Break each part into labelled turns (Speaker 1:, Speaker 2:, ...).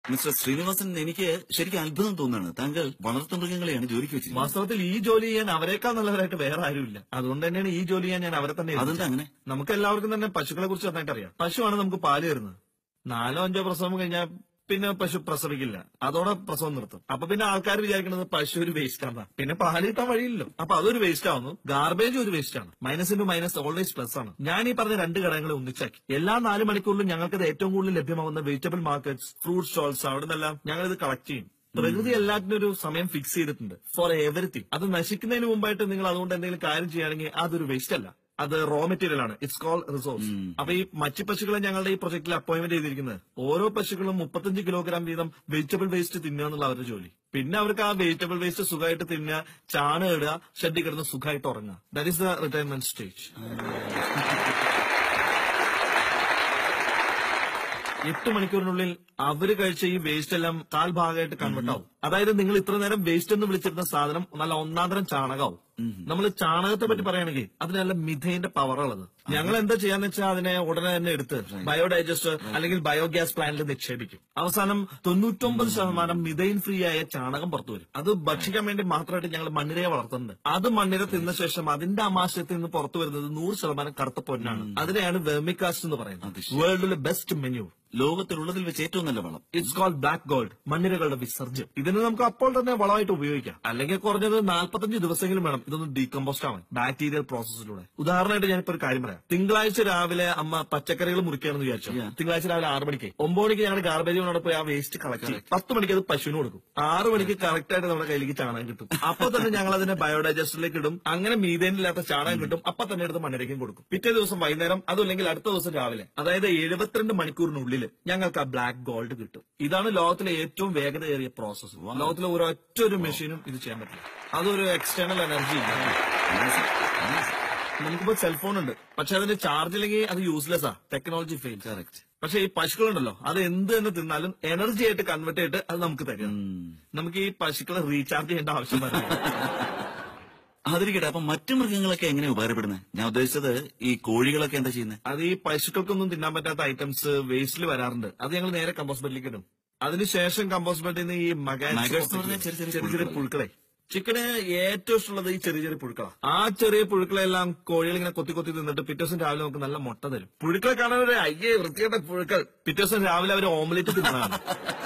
Speaker 1: Mister Sreenivasan എനിക്ക് ശരിക്കും അത്ഭുതം തോന്നുകയാണ് താങ്കൾ വളർത്തുമൃഗങ്ങളെയാണ് ജോലിക്ക് വെച്ചിരിക്കുന്നത്
Speaker 2: വാസ്തവത്തിൽ ഈ ജോലി ചെയ്യാൻ അവരെക്കാൾ നല്ലവരായിട്ട് വേറെ ആരുമില്ല അതുകൊണ്ട് തന്നെയാണ് ഈ ജോലി ചെയ്യാൻ ഞാൻ അവരെ തന്നെ ഏൽപ്പിച്ചത്.
Speaker 1: അതെന്താ അങ്ങനെ
Speaker 2: നമുക്ക് എല്ലാവർക്കും തന്നെ പശുക്കളെ കുറിച്ച് നന്നായിട്ട് അറിയാം പശുവാണ് നമുക്ക് പാല് തരുന്നത് നാലോ അഞ്ചോ പ്രസവം കഴിഞ്ഞാൽ പിന്നെ പശു പ്രസവിക്കില്ല അതോടെ പ്രസവം നിർത്തും അപ്പൊ പിന്നെ ആൾക്കാർ വിചാരിക്കുന്നത് പശു ഒരു വേസ്റ്റ് ആണ് പിന്നെ പാല് കിട്ടാൻ വഴിയില്ലല്ലോ അപ്പൊ അതൊരു വേസ്റ്റ് ആവുന്നു ഗാർബേജ് ഒരു വേസ്റ്റ് ആണ് minus into minus always plus ആണ് ഞാൻ ഈ പറഞ്ഞ രണ്ട് ഘടകങ്ങളെ ഒന്നിച്ചാക്കി എല്ലാ നാല് മണിക്കൂറിലും ഞങ്ങൾക്ക് ഏറ്റവും കൂടുതൽ ലഭ്യമാവുന്ന വെജിറ്റബിൾ മാർക്കറ്റ്സ് ഫ്രൂട്ട് സ്റ്റോൾസ് അവിടെ നിന്നെല്ലാം ഞങ്ങൾ ഇത് കളക്ട് ചെയ്യും പ്രകൃതി എല്ലാത്തിനും ഒരു സമയം ഫിക്സ് ചെയ്തിട്ടുണ്ട് ഫോർ എവറിത്തിങ് അത് നശിക്കുന്നതിന് മുമ്പായിട്ട് നിങ്ങൾ അതുകൊണ്ട് എന്തെങ്കിലും കാര്യം ചെയ്യുകയാണെങ്കിൽ അതൊരു വേസ്റ്റ് അല്ല അത് റോ മെറ്റീരിയൽ ആണ് ഇറ്റ്സ് കോൾ റിസോഴ്സ് അപ്പൊ ഈ മറ്റു പശുക്കളെ ഞങ്ങളുടെ ഈ പ്രൊജക്റ്റിൽ അപ്പോയിന്റ്മെന്റ് ചെയ്തിരിക്കുന്നത് ഓരോ പശുക്കളും മുപ്പത്തഞ്ച് കിലോഗ്രാം വീതം വെജിറ്റബിൾ വേസ്റ്റ് തിന്നുക എന്നുള്ള അവരുടെ ജോലി പിന്നെ അവർക്ക് ആ വെജിറ്റബിൾ വേസ്റ്റ് സുഖമായിട്ട് തിന്നുക ചാണകം ഇടുക ഷെഡിൽ കിടന്ന് സുഖമായിട്ട് ഉറങ്ങുക that is the retirement stage എട്ട് മണിക്കൂറിനുള്ളിൽ അവര് കഴിച്ച ഈ വേസ്റ്റ് എല്ലാം കാൽ ഭാഗമായിട്ട് കൺവെർട്ട് ആവും അതായത് നിങ്ങൾ ഇത്ര നേരം വേസ്റ്റ് എന്ന് വിളിച്ചിരുന്ന സാധനം നല്ല ഒന്നാന്തരം ചാണകമാവും നമ്മൾ ചാണകത്തെ പറ്റി പറയുകയാണെങ്കിൽ അതിന് നല്ല മിഥൈന്റെ പവറുള്ളത് ഞങ്ങൾ എന്താ ചെയ്യാന്ന് വെച്ചാൽ അതിനെ ഉടനെ തന്നെ എടുത്ത് ബയോഡൈജസ്റ്റർ അല്ലെങ്കിൽ ബയോഗ്യാസ് പ്ലാന്റിൽ നിക്ഷേപിക്കും അവസാനം തൊണ്ണൂറ്റൊമ്പത് ശതമാനം മിഥൈൻ ഫ്രീ ആയ ചാണകം പുറത്തു വരും അത് ഭക്ഷിക്കാൻ വേണ്ടി മാത്രമായിട്ട് ഞങ്ങൾ മണ്ണിരയെ വളർത്തുന്നുണ്ട് അത് മണ്ണിര തിന്ന ശേഷം അതിന്റെ അമാശയത്തിൽ നിന്ന് പുറത്തു വരുന്നത് നൂറ് ശതമാനം കറുത്ത പൊന്നാണ് അതിനെയാണ് വെർമിക്കാസ്റ്റ് എന്ന് പറയുന്നത് വേൾഡിലെ ബെസ്റ്റ് മെന്യൂ
Speaker 1: ലോകത്തിലുള്ളതിൽ വെച്ച് ഏറ്റവും നല്ല വളം
Speaker 2: ഇറ്റ്സ് കോൾഡ് ബ്ലാക്ക് ഗോൾഡ് മണ്ണിരകളുടെ വിസർജ്യം ഇതിന് നമുക്ക് അപ്പോൾ തന്നെ വളമായിട്ട് ഉപയോഗിക്കാം അല്ലെങ്കിൽ കുറഞ്ഞത് നാൽപ്പത്തഞ്ച് ദിവസമെങ്കിലും വേണം ഇതൊന്ന് ഡീകമ്പോസ്റ്റ് ആവാൻ ബാക്ടീരിയൽ പ്രോസസ്സിലൂടെ ഉദാഹരണമായിട്ട് ഞാനിപ്പോ ഒരു കാര്യം പറയാം തിങ്കളാഴ്ച രാവിലെ അമ്മ പച്ചക്കറികൾ മുറിക്കുകയാണെന്ന് വിചാരിച്ചു തിങ്കളാഴ്ച രാവിലെ ആറ് മണിക്ക് ഒമ്പത് മണിക്ക് ഞങ്ങൾ ഗാർബേജ് കൊണ്ടോടെ പോയി ആ വേസ്റ്റ് കളക്ട് ചെയ്യും പത്ത് മണിക്ക് അത് പശുവിന് കൊടുക്കും ആറ് മണിക്ക് കറക്റ്റ് ആയിട്ട് നമ്മുടെ കയ്യിലേക്ക് ചാണകം കിട്ടും അപ്പൊ തന്നെ ഞങ്ങൾ അതിനെ ബയോഡൈജസ്റ്ററിലേക്ക് ഇടും അങ്ങനെ മീതേനില്ലാത്ത ചാണകം കിട്ടും അപ്പൊ തന്നെ എടുത്ത് മണ്ണിരയ്ക്കും കൊടുക്കും പിറ്റേ ദിവസം വൈകുന്നേരം അതല്ലെങ്കിൽ അടുത്ത ദിവസം രാവിലെ അതായത് എഴുപത്തിരണ്ട് മണിക്കൂറിനുള്ളിൽ ഞങ്ങൾക്ക് ആ ബ്ലാക്ക് ഗോൾഡ് കിട്ടും ഇതാണ് ലോകത്തിലെ ഏറ്റവും വേഗതയേറിയ പ്രോസസ്സ് ലോകത്തിലെ ഒരൊറ്റ ഒരു മെഷീനും ഇത് ചെയ്യാൻ പറ്റില്ല അതൊരു എക്സ്റ്റേണൽ എനർജി നമുക്കിപ്പോ സെൽഫോൺ ഉണ്ട് പക്ഷെ അതിന്റെ ചാർജ് ഇല്ലെങ്കിൽ അത് യൂസ്ലെസ് ആ ടെക്നോളജി ഫെയിൽ
Speaker 1: കറക്റ്റ്
Speaker 2: പക്ഷെ ഈ പശുക്കളുണ്ടല്ലോ അത് എന്ത് തന്നെ തിന്നാലും എനർജി ആയിട്ട് കൺവേർട്ട് ചെയ്തിട്ട് അത് നമുക്ക് തരും നമുക്ക് ഈ പശുക്കളെ റീചാർജ് ചെയ്യേണ്ട ആവശ്യം വരില്ല
Speaker 1: അതിരിക്കട്ടെ അപ്പൊ മറ്റു മൃഗങ്ങളൊക്കെ എങ്ങനെ ഉപകാരപ്പെടുന്നത് ഞാൻ ഉദ്ദേശിച്ചത് ഈ കോഴികളൊക്കെ എന്താ ചെയ്യുന്നത്
Speaker 2: അത് ഈ പശുക്കൾക്കൊന്നും തിന്നാൻ പറ്റാത്ത ഐറ്റംസ് വേസ്റ്റിൽ വരാറുണ്ട് അത് ഞങ്ങൾ നേരെ കമ്പോസ്റ്റ് ബെഡിലേക്ക് ഇടും അതിനുശേഷം കമ്പോസ്റ്റ് ബെഡിൽ നിന്ന് ഈ
Speaker 1: Maggots എന്ന്
Speaker 2: മകാസ്
Speaker 1: പറഞ്ഞാൽ ചെറിയ ചെറിയ
Speaker 2: ചെറിയ ചെറിയ പുഴുക്കളെ ചിക്കന് ഏറ്റവും ഇഷ്ടമുള്ളത് ഈ ചെറിയ ചെറിയ പുഴുക്കളാണ് ആ ചെറിയ പുഴുക്കളെല്ലാം കോഴികൾ ഇങ്ങനെ കൊത്തി കൊത്തി തിന്നിട്ട് പിറ്റേ ദിവസം രാവിലെ നമുക്ക് നല്ല മുട്ട തരും പുഴുക്കളെ കാണാൻ ഒരു അയ്യേ വൃത്തികെട്ട പുഴുക്കൾ പിറ്റേ ദിവസം രാവിലെ അവർ ഓംലെറ്റ് തിന്നതാണ്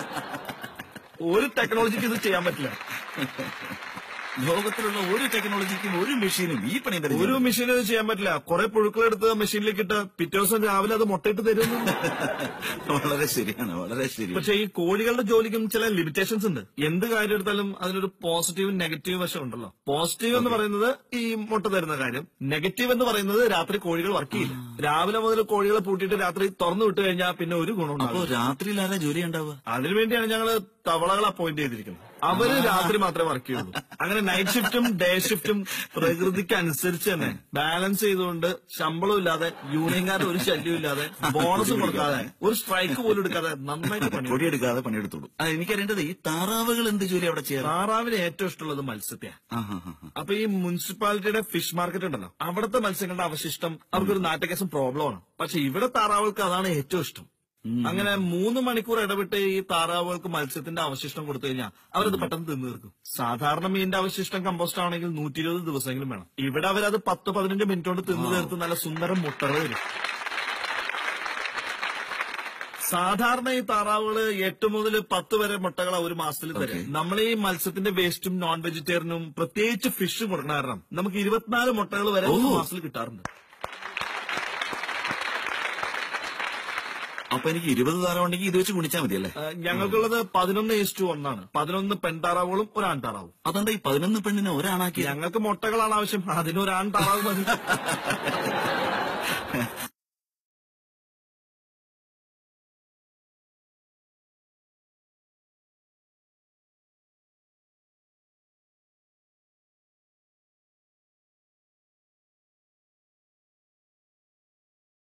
Speaker 2: ഒരു ടെക്നോളജിക്ക് ഇത് ചെയ്യാൻ പറ്റില്ല
Speaker 1: ലോകത്തിലുള്ള ഒരു ടെക്നോളജിക്കും ഒരു മെഷീനും ഈ പണി എന്താ
Speaker 2: ഒരു മെഷീനും ഇത് ചെയ്യാൻ പറ്റില്ല കുറെ പുഴുക്കളെടുത്ത് മെഷീനിലേക്ക് ഇട്ട് പിറ്റേ ദിവസം രാവിലെ അത് മുട്ടയിട്ട് തരും
Speaker 1: വളരെ ശരിയാണ് വളരെ ശരി
Speaker 2: പക്ഷെ ഈ കോഴികളുടെ ജോലിക്കും ചില ലിമിറ്റേഷൻസ് ഉണ്ട് എന്ത് കാര്യം എടുത്താലും അതിനൊരു പോസിറ്റീവും നെഗറ്റീവ് വശം ഉണ്ടല്ലോ പോസിറ്റീവ് എന്ന് പറയുന്നത് ഈ മുട്ട തരുന്ന കാര്യം നെഗറ്റീവ് എന്ന് പറയുന്നത് രാത്രി കോഴികൾ വർക്ക് ചെയ്യില്ല രാവിലെ മുതൽ കോഴികളെ പൂട്ടിയിട്ട് രാത്രി തുറന്നു വിട്ടു കഴിഞ്ഞാൽ പിന്നെ ഒരു ഗുണം
Speaker 1: അപ്പൊ
Speaker 2: ഉണ്ടാവില്ല
Speaker 1: രാത്രിയിൽ ആരാ ജോലി ഉണ്ടാവുക
Speaker 2: അതിനുവേണ്ടിയാണ് ഞങ്ങൾ തവളകൾ അപ്പോയിന്റ് ചെയ്തിരിക്കുന്നത് അവര് രാത്രി മാത്രമേ വർക്ക് ചെയ്യുള്ളൂ അങ്ങനെ നൈറ്റ് ഷിഫ്റ്റും ഡേ ഷിഫ്റ്റും പ്രകൃതിക്ക് അനുസരിച്ച് തന്നെ ബാലൻസ് ചെയ്തുകൊണ്ട് ശമ്പളം ഇല്ലാതെ യൂണിയൻകാരുടെ ഒരു ശല്യം ഇല്ലാതെ ബോണസ് കൊടുക്കാതെ ഒരു സ്ട്രൈക്ക് പോലും എടുക്കാതെ നന്നായിട്ട് പണി
Speaker 1: പൊടിയെടുക്കാതെ പണിയെടുത്തോളൂ ആ, എനിക്കറിയേണ്ടത് ഈ താറാവുകൾ എന്ത് ജോലി അവിടെ ചെയ്യാറ്
Speaker 2: താറാവിന് ഏറ്റവും ഇഷ്ടമുള്ളത് മത്സ്യത്തെയാണ്
Speaker 1: ആ, ആ, ആ, ആ.
Speaker 2: അപ്പൊ ഈ മുനിസിപ്പാലിറ്റിയുടെ ഫിഷ് മാർക്കറ്റ് ഉണ്ടല്ലോ അവിടുത്തെ മത്സ്യങ്ങളുടെ അവശിഷ്ടം അവർക്കൊരു നാട്ടുകേസും പ്രോബ്ലമാണ് പക്ഷെ ഇവിടെ താറാവുകൾക്ക് അതാണ് ഏറ്റവും ഇഷ്ടം അങ്ങനെ മൂന്ന് മണിക്കൂർ ഇടവിട്ട് ഈ താറാവുകൾക്ക് മത്സ്യത്തിന്റെ അവശിഷ്ടം കൊടുത്തു കഴിഞ്ഞാൽ അവരത് പെട്ടെന്ന് തിന്നു തീർക്കും സാധാരണ മീനിന്റെ അവശിഷ്ടം കമ്പോസ്റ്റ് ആണെങ്കിൽ നൂറ്റി ഇരുപത് ദിവസമെങ്കിലും വേണം ഇവിടെ അവരത് പത്ത് പതിനഞ്ച് മിനിറ്റ് കൊണ്ട് തിന്നു തീർത്ത് നല്ല സുന്ദരം മുട്ടകൾ വരും സാധാരണ ഈ താറാവുകള് എട്ട് മുതൽ പത്ത് വരെ മുട്ടകൾ ഒരു മാസത്തിൽ തരും നമ്മൾ ഈ മത്സ്യത്തിന്റെ വേസ്റ്റും നോൺ വെജിറ്റേറിയനും പ്രത്യേകിച്ച് ഫിഷും കൊടുക്കണ കാരണം നമുക്ക് ഇരുപത്തിനാല് മുട്ടകൾ വരെ ഒരു മാസത്തിൽ കിട്ടാറുണ്ട്
Speaker 1: അപ്പൊ എനിക്ക് ഇരുപത് താറാവ് ഉണ്ടെങ്കിൽ ഇത് വെച്ച് ഗുണിച്ചാൽ മതി അല്ലേ
Speaker 2: ആ, ഞങ്ങൾക്കുള്ളത് പതിനൊന്ന് ഇസ്റ്റു ഒന്നാണ് പതിനൊന്ന് പെൺതാറാവുകളും ഒരു ആൺതാറാവും
Speaker 1: അതുകൊണ്ട് ഈ പതിനൊന്ന് പെണ്ണിനെ ഒരാണാക്കി
Speaker 2: ഞങ്ങൾക്ക് മുട്ടകളാണ് ആവശ്യം അതിനൊരു ആൺതാറാവ് മതി